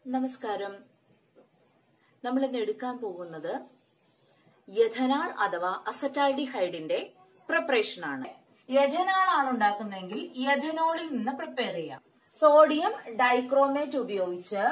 നമസ്കാരം നമ്മൾ ഇന്ന് എടുക്കാൻ പോകുന്നത് യഥനാൾ അഥവാ അസറ്റാൾഡിഹൈഡിന്റെ പ്രിപ്പറേഷൻ ആണ് യഥനാൾ ആണ് ഉണ്ടാക്കുന്നതെങ്കിൽ യഥനോളിൽ നിന്ന് പ്രിപ്പയർ ചെയ്യാം സോഡിയം ഡൈക്രോമേറ്റ് ഉപയോഗിച്ച്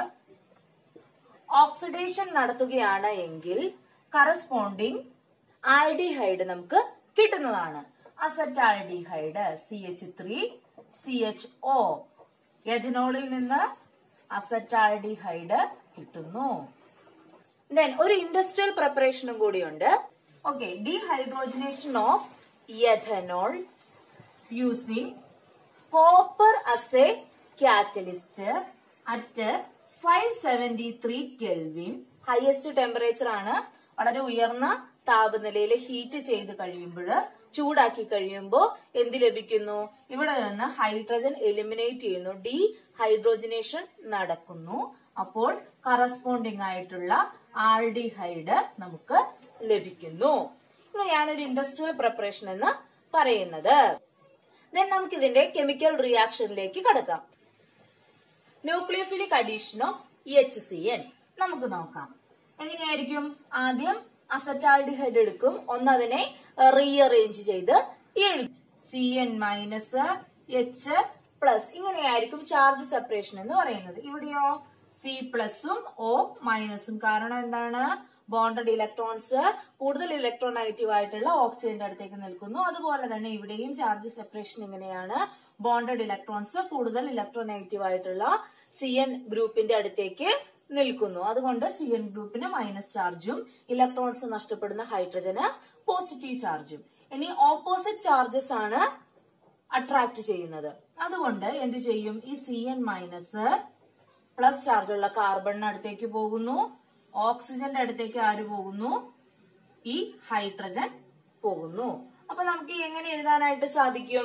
ഓക്സിഡേഷൻ നടത്തുകയാണ് എങ്കിൽ കറസ്പോണ്ടിങ് ആൽഡിഹൈഡ് നമുക്ക് കിട്ടുന്നതാണ് acetaldehyde C H three C H O എഥനോളിൽ നിന്ന് അസറ്റാൾഡിഹൈഡ് കിട്ടുന്നു ദെൻ ഒരു ഇൻഡസ്ട്രിയൽ പ്രിപ്പറേഷനും കൂടിയുണ്ട് okay dehydrogenation of ethanol using copper as a catalyst at five seventy three kelvin highest temperature ആണ് വളരെ ഉയർന്ന താപനിലയിൽ ഹീറ്റ് ചെയ്ത് കഴിയുമ്പോൾ ചൂടാക്കി കഴിയുമ്പോൾ എന്ത് ലഭിക്കുന്നു ഇവിടെ നിന്ന് ഹൈഡ്രജൻ എലിമിനേറ്റ് ചെയ്യുന്നു ഡി ഹൈഡ്രോജനേഷൻ നടക്കുന്നു അപ്പോൾ കറസ്പോണ്ടിങ് ആയിട്ടുള്ള ആൽഡിഹൈഡ് നമുക്ക് ലഭിക്കുന്നു ഇങ്ങനെയാണ് ഒരു ഇൻഡസ്ട്രിയൽ പ്രിപ്പറേഷൻ എന്ന് പറയുന്നത് ദെൻ നമുക്ക് ഇതിന്റെ കെമിക്കൽ റിയാക്ഷനിലേക്ക് കടക്കാം nucleophilic addition of H C N നമുക്ക് നോക്കാം എങ്ങനെയായിരിക്കും ആദ്യം അസറ്റാൾഡിഹൈഡ് എടുക്കും ഒന്ന് അതിനെ റീഅറേഞ്ച് ചെയ്ത് എഴുതും C N minus H plus ഇങ്ങനെയായിരിക്കും ചാർജ് സെപ്പറേഷൻ എന്ന് പറയുന്നത് ഇവിടെയോ സി പ്ലസും ഒ മൈനസും കാരണം എന്താണ് ബോണ്ടഡ് ഇലക്ട്രോൺസ് കൂടുതൽ ഇലക്ട്രോണൈറ്റീവ് ആയിട്ടുള്ള ഓക്സിജന്റെ അടുത്തേക്ക് നിൽക്കുന്നു അതുപോലെ തന്നെ ഇവിടെയും ചാർജ് സെപ്പറേഷൻ ഇങ്ങനെയാണ് ബോണ്ടഡ് ഇലക്ട്രോൺസ് കൂടുതൽ ഇലക്ട്രോണൈറ്റീവ് ആയിട്ടുള്ള സി എൻ ഗ്രൂപ്പിന്റെ അടുത്തേക്ക് നിൽക്കുന്നു അതുകൊണ്ട് സി എൻ ഗ്രൂപ്പിന് മൈനസ് ചാർജും ഇലക്ട്രോൺസ് നഷ്ടപ്പെടുന്ന ഹൈഡ്രജന് പോസിറ്റീവ് ചാർജും ഇനി ഓപ്പോസിറ്റ് ചാർജസ് ആണ് അട്രാക്ട് ചെയ്യുന്നത് അതുകൊണ്ട് എന്ത് ചെയ്യും ഈ C N minus plus charge ഉള്ള കാർബണിന് അടുത്തേക്ക് പോകുന്നു ഓക്സിജന്റെ അടുത്തേക്ക് ആര് പോകുന്നു ഈ ഹൈഡ്രജൻ പോകുന്നു അപ്പൊ നമുക്ക് എങ്ങനെ എഴുതാനായിട്ട് സാധിക്കും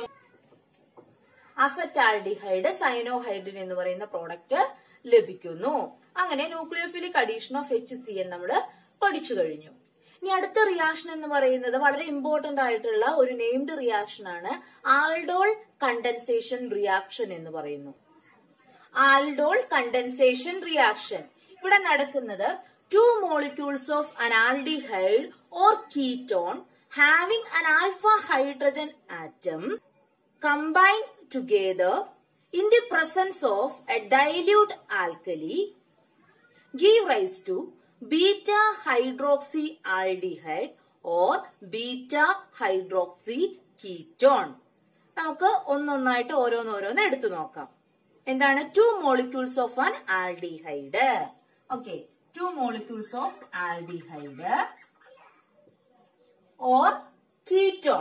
അസറ്റാൾഡിഹൈഡ് സൈനോഹൈഡ്രിൻ എന്ന് പറയുന്ന പ്രോഡക്റ്റ് ലഭിക്കുന്നു അങ്ങനെ nucleophilic addition of H C N നമ്മൾ പഠിച്ചു കഴിഞ്ഞു ഇനി അടുത്ത റിയാക്ഷൻ എന്ന് പറയുന്നത് വളരെ ഇമ്പോർട്ടന്റ് ആയിട്ടുള്ള ഒരു നെയിംഡ് റിയാക്ഷൻ ആണ് ആൽഡോൾ കണ്ടൻസേഷൻ റിയാക്ഷൻ എന്ന് പറയുന്നു ആൽഡോൾ കണ്ടൻസേഷൻ റിയാക്ഷൻ ഇവിടെ നടക്കുന്നത് two molecules of an aldehyde or ketone having an alpha hydrogen atom combine together in the presence of a dilute alkali give rise to beta hydroxy aldehyde or beta hydroxy ketone നമുക്ക് ഒന്നൊന്നായിട്ട് ഓരോന്നോരോന്ന് എടുത്തു നോക്കാം എന്താണ് two molecules of an aldehyde okay two molecules of aldehyde or ketone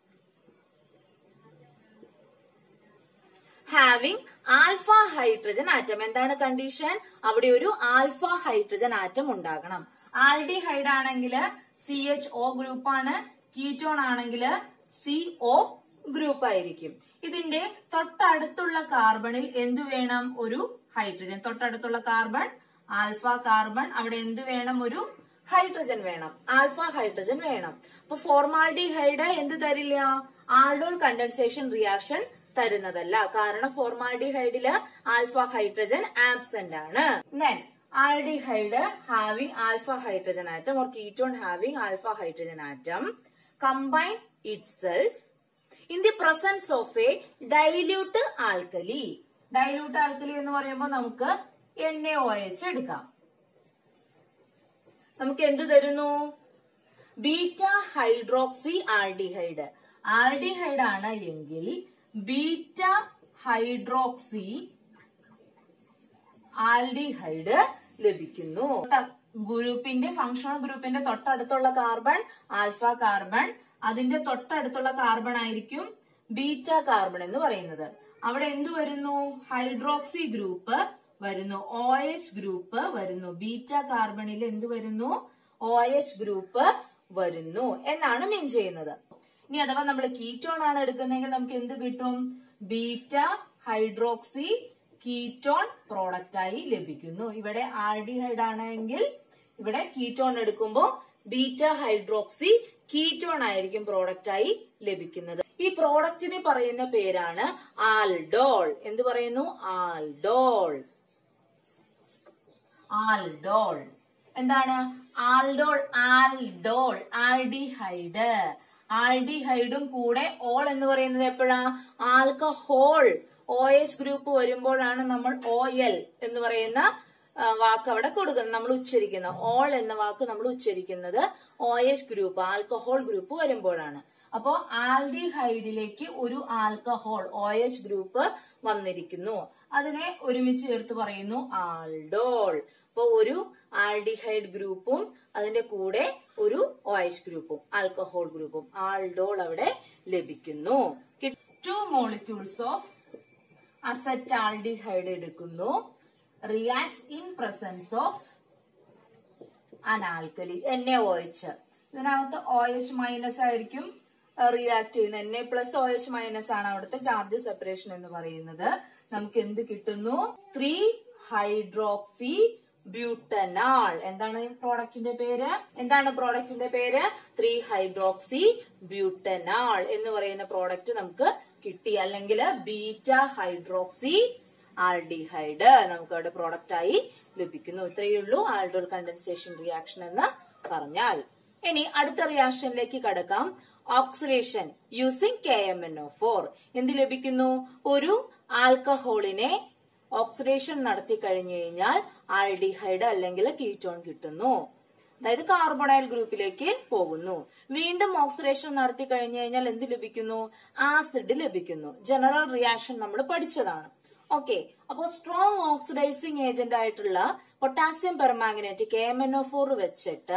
having alpha hydrogen atom എന്താണ് condition അവിടെ ഒരു alpha hydrogen atom ഉണ്ടാകണം aldehyde ആണെങ്കിൽ സി എച്ച് ഒ ഗ്രൂപ്പ് ആണ് കീറ്റോൺ ആണെങ്കിൽ സി ഒ ഗ്രൂപ്പ് ആയിരിക്കും ഇതിന്റെ തൊട്ടടുത്തുള്ള കാർബണിൽ എന്തു വേണം ഒരു ഹൈഡ്രജൻ തൊട്ടടുത്തുള്ള കാർബൺ ആൽഫ കാർബൺ അവിടെ എന്തു വേണം ഒരു ഹൈഡ്രജൻ വേണം ആൽഫ ഹൈഡ്രജൻ വേണം അപ്പൊ ഫോർമാൽഡിഹൈഡ് എന്ത് തരില്ല ആൾഡോൾ കണ്ടൻസേഷൻ റിയാക്ഷൻ തരുന്നതല്ല കാരണം ഫോർമാൽഡിഹൈഡില് ആൽഫ ഹൈഡ്രജൻ ആബ്സെന്റ് ആണ് then aldehyde having alpha hydrogen atom or ketone having alpha hydrogen atom combine itself in the presence of a dilute alkali dilute alkali എന്ന് പറയുമ്പോൾ നമുക്ക് N A O H എടുക്കാം നമുക്ക് എന്തു തരുന്നു beta hydroxy aldehyde aldehyde ആണ് എങ്കിൽ beta hydroxy aldehyde ലഭിക്കുന്നു ഗ്രൂപ്പിന്റെ ഫങ്ഷണൽ ഗ്രൂപ്പിന്റെ തൊട്ടടുത്തുള്ള കാർബൺ ആൽഫ കാർബൺ അതിന്റെ തൊട്ടടുത്തുള്ള കാർബൺ ആയിരിക്കും ബീറ്റ കാർബൺ എന്ന് പറയുന്നത് അവിടെ എന്തു വരുന്നു ഹൈഡ്രോക്സി ഗ്രൂപ്പ് വരുന്നു ഒ എച്ച് ഗ്രൂപ്പ് വരുന്നു ബീറ്റ കാർബണിൽ എന്ത് വരുന്നു ഒ എച്ച് ഗ്രൂപ്പ് വരുന്നു എന്നാണ് മീൻ ചെയ്യുന്നത് ഇനി അഥവാ നമ്മൾ കീറ്റോൺ ആണ് എടുക്കുന്നതെങ്കിൽ നമുക്ക് എന്ത് കിട്ടും ബീറ്റ ഹൈഡ്രോക്സി കീറ്റോൺ പ്രോഡക്റ്റ് ആയി ലഭിക്കുന്നു ഇവിടെ ആൽഡിഹൈഡ് ആണെങ്കിൽ ഇവിടെ കീറ്റോൺ എടുക്കുമ്പോൾ ബീറ്റ ഹൈഡ്രോക്സി കീറ്റോൺ ആയിരിക്കും പ്രോഡക്റ്റ് ആയി ലഭിക്കുന്നത് ഈ പ്രോഡക്റ്റിന് പറയുന്ന പേരാണ് ആൽഡോൾ എന്ത് പറയുന്നു ആൽഡോൾ ആൽഡോൾ എന്താണ് ആൽഡോൾ ആൽഡോൾ ആൽഡിഹൈഡ് ആൽഡിഹൈഡും കൂടെ ഓൾ എന്ന് പറയുന്നത് എപ്പോഴാ ആൽക്കഹോൾ ഒ എച്ച് ഗ്രൂപ്പ് വരുമ്പോഴാണ് നമ്മൾ ഒ എൽ എന്ന് പറയുന്ന ആ, വാക്ക് അവിടെ കൊടുക്കുന്നത് നമ്മൾ ഉച്ചരിക്കുന്ന ഓൾ എന്ന വാക്ക് നമ്മൾ ഉച്ചരിക്കുന്നത് O H group alcohol group വരുമ്പോഴാണ് അപ്പോ ആൽഡിഹൈഡിലേക്ക് ഒരു ആൽക്കഹോൾ ഒ എച്ച് ഗ്രൂപ്പ് വന്നിരിക്കുന്നു അതിനെ ഒരുമിച്ച് ചേർത്ത് പറയുന്നു ആൽഡോൾ അപ്പൊ ഒരു ആൽഡിഹൈഡ് ഗ്രൂപ്പും അതിന്റെ കൂടെ ഒരു ഒ എച്ച് ഗ്രൂപ്പും ആൽക്കഹോൾ ഗ്രൂപ്പും ആൽഡോൾ അവിടെ ലഭിക്കുന്നു ടു മോളിക്യൂൾസ് ഓഫ് അസറ്റാൽഡിഹൈഡ് എടുക്കുന്നു reacts in presence of an alkali N A O H ഇതിനകത്ത് ഒ എച്ച് മൈനസ് ആയിരിക്കും റിയാക്ട് ചെയ്യുന്നത് N A plus O H minus ആണ് അവിടുത്തെ ചാർജ് സെപ്പറേഷൻ എന്ന് പറയുന്നത് നമുക്ക് എന്ത് കിട്ടുന്നു ത്രീ ഹൈഡ്രോക്സി ബ്യൂട്ടനാൾ എന്താണ് ഈ പ്രോഡക്റ്റിന്റെ പേര് എന്താണ് പ്രോഡക്റ്റിന്റെ പേര് ത്രീ ഹൈഡ്രോക്സി ബ്യൂട്ടനാൾ എന്ന് പറയുന്ന പ്രോഡക്റ്റ് നമുക്ക് കിട്ടി അല്ലെങ്കിൽ ബീറ്റ ഹൈഡ്രോക്സി ആൽഡിഹൈഡ് നമുക്ക് അവിടെ പ്രോഡക്റ്റ് ആയി ലഭിക്കുന്നു ഇത്രയേ ഉള്ളൂ ആൽഡോൾ കണ്ടൻസേഷൻ റിയാക്ഷൻ എന്ന് പറഞ്ഞാൽ ഇനി അടുത്ത റിയാക്ഷനിലേക്ക് കടക്കാം oxidation using K M N O four എന്ത് ലഭിക്കുന്നു ഒരു ആൽക്കഹോളിനെ ഓക്സിഡേഷൻ നടത്തി കഴിഞ്ഞു കഴിഞ്ഞാൽ ആൽഡിഹൈഡ് അല്ലെങ്കിൽ കീറ്റോൺ കിട്ടുന്നു അതായത് കാർബണൈൽ ഗ്രൂപ്പിലേക്ക് പോകുന്നു വീണ്ടും ഓക്സിഡേഷൻ നടത്തി കഴിഞ്ഞു കഴിഞ്ഞാൽ എന്ത് ലഭിക്കുന്നു ആസിഡ് ലഭിക്കുന്നു ജനറൽ റിയാക്ഷൻ നമ്മൾ പഠിച്ചതാണ് ഓക്കെ അപ്പോൾ സ്ട്രോങ് ഓക്സിഡൈസിങ് ഏജന്റ് ആയിട്ടുള്ള potassium permanganate K M N O four വെച്ചിട്ട്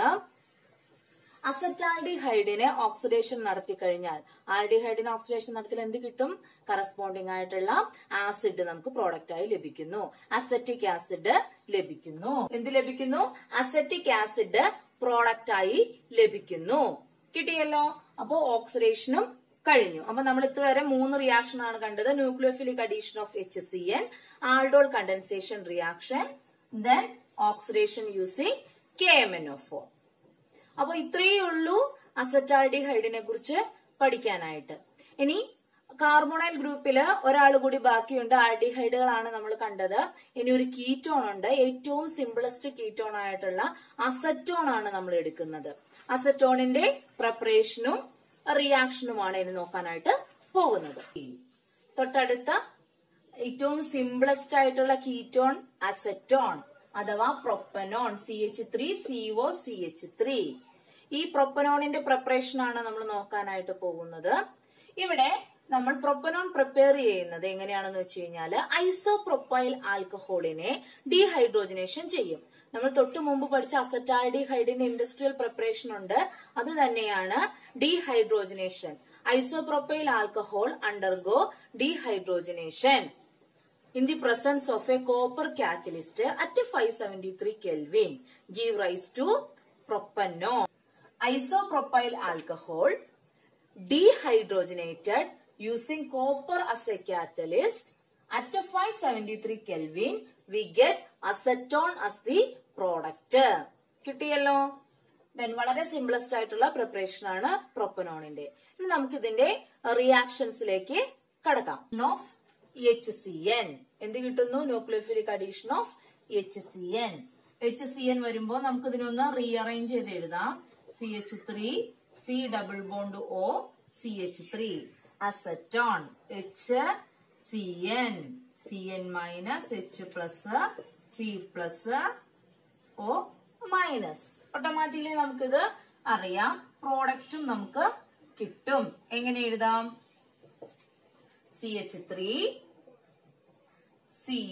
അസറ്റാൽഡിഹൈഡിനെ ഓക്സിഡേഷൻ നടത്തി കഴിഞ്ഞാൽ ആൽഡിഹൈഡിന് ഓക്സിഡേഷൻ നടത്തിയാൽ എന്ത് കിട്ടും കറസ്പോണ്ടിങ് ആയിട്ടുള്ള ആസിഡ് നമുക്ക് പ്രോഡക്റ്റ് ആയി ലഭിക്കുന്നു അസറ്റിക് ആസിഡ് ലഭിക്കുന്നു എന്ത് ലഭിക്കുന്നു അസറ്റിക് ആസിഡ് പ്രോഡക്റ്റ് ആയി ലഭിക്കുന്നു കിട്ടിയല്ലോ അപ്പോ ഓക്സിഡേഷനും കഴിഞ്ഞു അപ്പൊ നമ്മൾ ഇത്രവരെ മൂന്ന് റിയാക്ഷൻ ആണ് കണ്ടത് nucleophilic addition of H C N aldol condensation reaction then oxidation using K M N O four അപ്പൊ ഇത്രയേ ഉള്ളൂ അസറ്റാൽഡിഹൈഡിനെ കുറിച്ച് പഠിക്കാനായിട്ട് ഇനി കാർബോണൈൽ ഗ്രൂപ്പിൽ ഒരാൾ കൂടി ബാക്കിയുണ്ട് ആൽഡിഹൈഡുകളാണ് നമ്മൾ കണ്ടത് ഇനി ഒരു കീറ്റോൺ ഉണ്ട് ഏറ്റവും സിംപിളസ്റ്റ് കീറ്റോൺ ആയിട്ടുള്ള അസറ്റോൺ ആണ് നമ്മൾ എടുക്കുന്നത് അസറ്റോണിന്റെ പ്രിപ്പറേഷനും റിയാക്ഷനുമാണ് ഇനി നോക്കാനായിട്ട് പോകുന്നത് തൊട്ടടുത്ത ഏറ്റവും സിംപിളസ്റ്റ് ആയിട്ടുള്ള കീറ്റോൺ അസറ്റോൺ അഥവാ propanone C H three CO C H three ഈ പ്രൊപ്പനോണിന്റെ പ്രിപ്പറേഷൻ ആണ് നമ്മൾ നോക്കാനായിട്ട് പോകുന്നത് ഇവിടെ നമ്മൾ പ്രൊപ്പനോൺ പ്രിപ്പയർ ചെയ്യുന്നത് എങ്ങനെയാണെന്ന് വെച്ച് കഴിഞ്ഞാൽ ഐസോപ്രൊപ്പൈൽ ആൽക്കഹോളിനെ ഡീഹൈഡ്രോജനേഷൻ ചെയ്യും നമ്മൾ തൊട്ടു മുമ്പ് പഠിച്ച അസറ്റാൽഡിഹൈഡിന്റെ ഇൻഡസ്ട്രിയൽ പ്രിപ്പറേഷൻ ഉണ്ട് അത് തന്നെയാണ് dehydrogenation isopropyl alcohol undergo dehydrogenation in the presence of a copper catalyst at 573 Kelvin give rise to propanol. Isopropyl alcohol dehydrogenated using copper as a catalyst at 573 Kelvin we get acetone as the product. കിട്ടിയല്ലോ then വളരെ simplest ആയിട്ടുള്ള preparation ആണ് പ്രൊപ്പനോണിന്റെ ഇനി നമുക്ക് ഇതിന്റെ റിയാക്ഷൻസിലേക്ക് കടക്കാം of H C N എന്ത് കിട്ടുന്നു nucleophilic addition of H C N H C N വരുമ്പോൾ നമുക്ക് ഇതിനൊന്ന് റീഅറേഞ്ച് ചെയ്ത് എഴുതാം C H three C double bond O C H three acetone H C N C N minus H plus C plus O minus automatically നമുക്കിത് അറിയാം പ്രോഡക്റ്റും നമുക്ക് കിട്ടും എങ്ങനെ എഴുതാം C H three C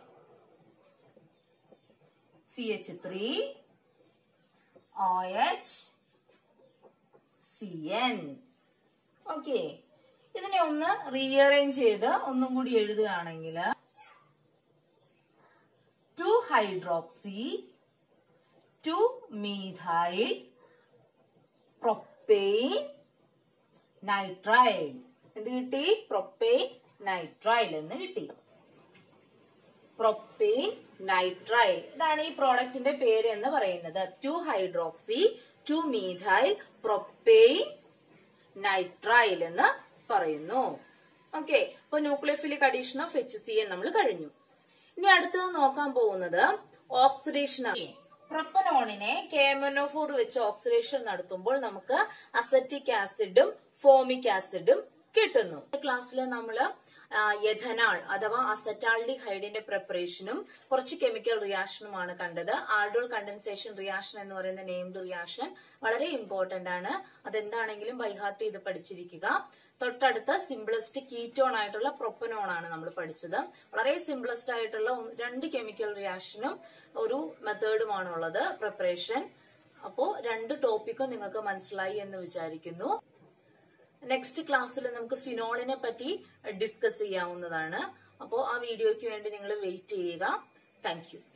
C H three O H C N okay ഇതിനെ ഒന്ന് rearrange ചെയ്ത് ഒന്നും കൂടി എഴുതുകയാണെങ്കിൽ to hydroxy two methyl propane nitrile എന്ത് കിട്ടി പ്രൊപ്പെയിൻ നൈട്രൈൽ എന്ന് കിട്ടി പ്രൊപ്പെയിൻ നൈട്രൈൽ ഇതാണ് ഈ പ്രോഡക്റ്റിന്റെ പേര് എന്ന് പറയുന്നത് two hydroxy two methyl propane nitrile എന്ന് പറയുന്നു ഓക്കെ അപ്പൊ nucleophilic addition of H C N നമ്മൾ കഴിഞ്ഞു ഇനി അടുത്തത് നോക്കാൻ പോകുന്നത് ഓക്സിഡേഷൻ പ്രൊപ്പനോണിനെ കേമനോഫോർ വെച്ച് ഓക്സിഡേഷൻ നടത്തുമ്പോൾ നമുക്ക് അസറ്റിക് ആസിഡും ഫോമിക് ആസിഡും കിട്ടുന്നു ക്ലാസ്സിൽ നമ്മള് എഥനാൾ അഥവാ അസറ്റാൾഡിഹൈഡിന്റെ പ്രിപ്പറേഷനും കുറച്ച് കെമിക്കൽ റിയാക്ഷനുമാണ് കണ്ടത് ആൾഡോൾ കണ്ടൻസേഷൻ റിയാക്ഷൻ എന്ന് പറയുന്ന നെയിംഡ് റിയാക്ഷൻ വളരെ ഇമ്പോർട്ടന്റ് ആണ് അതെന്താണെങ്കിലും ബൈഹാർട്ട് ചെയ്ത് പഠിച്ചിരിക്കുക തൊട്ടടുത്ത സിംപ്ലസ്റ്റ് കീറ്റോൺ ആയിട്ടുള്ള പ്രൊപ്പനോൺ ആണ് നമ്മൾ പഠിച്ചത് വളരെ സിംപ്ലസ്റ്റ് ആയിട്ടുള്ള ഒന്ന് രണ്ട് കെമിക്കൽ റിയാക്ഷനും ഒരു മെത്തേഡുമാണ് ഉള്ളത് പ്രിപ്പറേഷൻ അപ്പോ രണ്ട് ടോപ്പിക്കും നിങ്ങൾക്ക് മനസ്സിലായി എന്ന് വിചാരിക്കുന്നു നെക്സ്റ്റ് ക്ലാസ്സിൽ നമുക്ക് ഫിനോളിനെ പറ്റി ഡിസ്കസ് ചെയ്യാവുന്നതാണ് അപ്പോൾ ആ വീഡിയോയ്ക്ക് വേണ്ടി നിങ്ങൾ വെയിറ്റ് ചെയ്യുക താങ്ക്